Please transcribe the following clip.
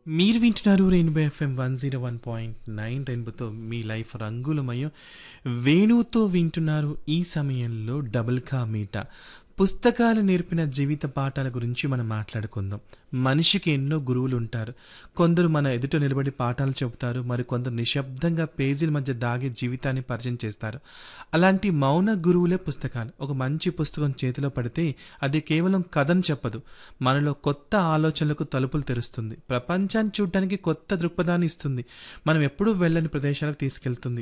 మీరు వింటున్నారు Rainbow FM one zero one point nine రెయిన్బోతో మీ లైఫ్ రంగులమయం వేణువుతో వింటున్నారు ఈ సమయంలో డబుల్ కా మీట పుస్తకాలు నేర్పిన జీవిత పాఠాల గురించి మనం మాట్లాడుకుందాం మనిషికి ఎన్నో గురువులు ఉంటారు కొందరు మన ఎదుట నిలబడి పాఠాలు చెబుతారు మరి కొందరు నిశ్శబ్దంగా పేజీల మధ్య దాగే జీవితాన్ని పరిచయం చేస్తారు అలాంటి మౌన గురువులే పుస్తకాలు ఒక మంచి పుస్తకం చేతిలో పడితే అది కేవలం కథను చెప్పదు మనలో కొత్త ఆలోచనలకు తలుపులు తెరుస్తుంది ప్రపంచాన్ని చూడడానికి కొత్త దృక్పథాన్ని ఇస్తుంది మనం ఎప్పుడూ వెళ్ళని ప్రదేశాలకు తీసుకెళ్తుంది